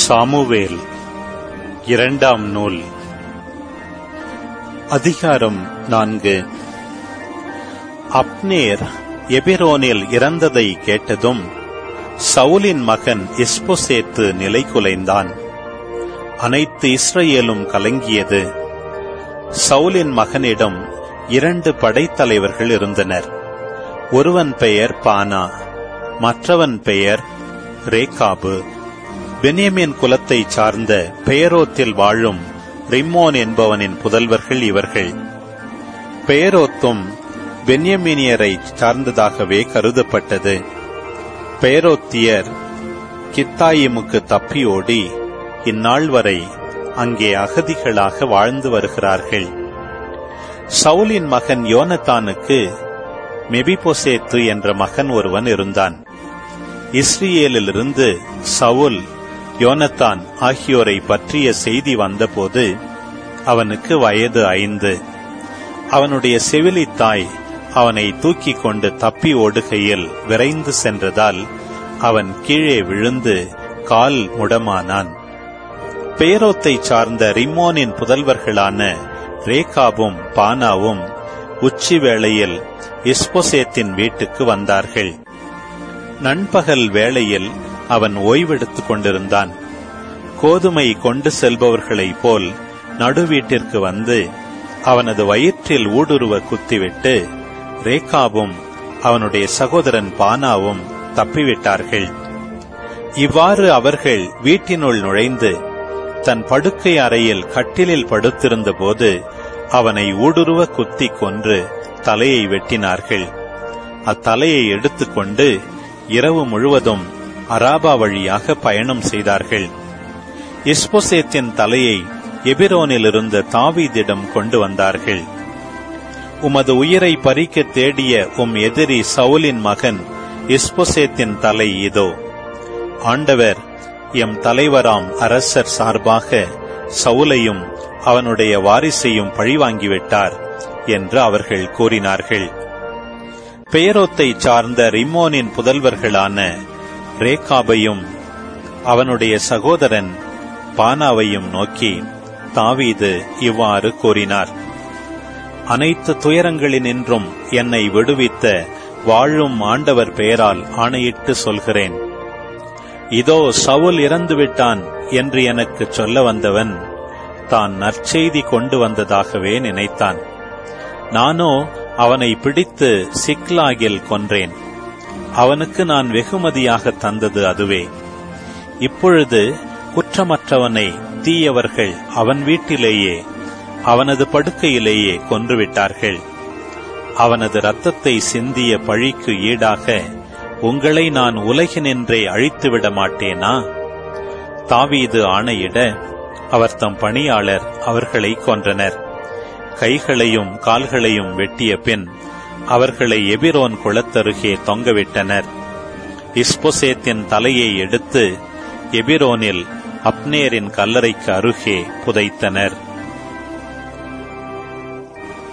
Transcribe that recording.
Samuel இரண்டாம் நூல் அதிகாரம் நான்கு அப்னேர் எபிரோனில் இறந்ததை கேட்டதும் சவுலின் மகன் இஸ்போசேத்து நிலை குலைந்தான் அனைத்து இஸ்ரேலும் கலங்கியது சவுலின் மகனிடம் இரண்டு படைத்தலைவர்கள் இருந்தனர் ஒருவன் பெயர் பானா மற்றவன் பெயர் ரேகாபு பென்யமின் குலத்தைச் சார்ந்த பெயரோத்தில் வாழும் ரிம்மோன் என்பவனின் புதல்வர்கள் இவர்கள் பெயரோத்தும் பென்யமினியரை சார்ந்ததாகவே கருதப்பட்டது பெயரோத்தியர் கித்தாயிமுக்கு தப்பியோடி இந்நாள் வரை அங்கே அகதிகளாக வாழ்ந்து வருகிறார்கள் சவுலின் மகன் யோனத்தானுக்கு மெபிபொசேத்து என்ற மகன் ஒருவன் இருந்தான் இஸ்ரேலிலிருந்து சவுல் யோனத்தான் ஆகியோரை பற்றிய செய்தி வந்தபோது அவனுக்கு வயது ஐந்து அவனுடைய செவிலி தாய் அவனை தூக்கிக் கொண்டு தப்பி ஓடுகையில் விரைந்து சென்றதால் அவன் கீழே விழுந்து கால் முடமானான் பேரோத்தை சார்ந்த ரிம்மோனின் புதல்வர்களான ரேகாபும் பானாவும் உச்சி வேளையில் இஸ்போசேத்தின் வீட்டுக்கு வந்தார்கள் நண்பகல் வேளையில் அவன் ஓய்வெடுத்துக் கொண்டிருந்தான் கோதுமை கொண்டு செல்பவர்களைப் போல் நடுவீட்டிற்கு வந்து அவனது வயிற்றில் ஊடுருவ குத்திவிட்டு ரேகாவும் அவனுடைய சகோதரன் பானாவும் தப்பிவிட்டார்கள் இவ்வாறு அவர்கள் வீட்டினுள் நுழைந்து தன் படுக்கை அறையில் கட்டிலில் படுத்திருந்த போது அவனை ஊடுருவ குத்தி கொன்று தலையை வெட்டினார்கள் அத்தலையை எடுத்துக்கொண்டு இரவு முழுவதும் அராபா வழியாக பயணம் செய்தார்கள் இஸ்போசேத்தின் தலையை எபிரோனில் இருந்த தாவீதிடம் கொண்டு வந்தார்கள் உமது உயிரை பறிக்க தேடிய உம் எதிரி சவுலின் மகன் இஸ்போசேத்தின் தலை இதோ ஆண்டவர் எம் தலைவராம் அரசர் சார்பாக சவுலையும் அவனுடைய வாரிசையும் பழிவாங்கிவிட்டார் என்று அவர்கள் கூறினார்கள் பெயரோத்தை சார்ந்த ரிம்மோனின் புதல்வர்களான ரேகாபையும் அவனுடைய சகோதரன் பானாவையும் நோக்கி தாவீது இவ்வாறு கூறினார் அனைத்து துயரங்களினின்றும் என்னை விடுவித்த வாழும் ஆண்டவர் பெயரால் ஆணையிட்டு சொல்கிறேன் இதோ சவுல் இறந்துவிட்டான் என்று எனக்கு சொல்ல வந்தவன் தான் நற்செய்தி கொண்டு வந்ததாகவே நினைத்தான் நானோ அவனை பிடித்து சிக்லாகில் கொன்றேன் அவனுக்கு நான் வெகுமதியாக தந்தது அதுவே இப்பொழுது குற்றமற்றவனை தீயவர்கள் அவன் வீட்டிலேயே அவனது படுக்கையிலேயே கொன்றுவிட்டார்கள் அவனது இரத்தத்தை சிந்திய பழிக்கு ஈடாக உங்களை நான் உலகினின்றே அழித்துவிட மாட்டேனா தாவீது ஆணையிட அவர் தம் பணியாளர் அவர்களை கொன்றனர் கைகளையும் கால்களையும் வெட்டிய பின் அவர்களை எபிரோன் குளத்தருகே தொங்கவிட்டனர் இஸ்பொசேத்தின் தலையை எடுத்து எபிரோனில் அப்னேரின் கல்லறைக்கு அருகே புதைத்தனர்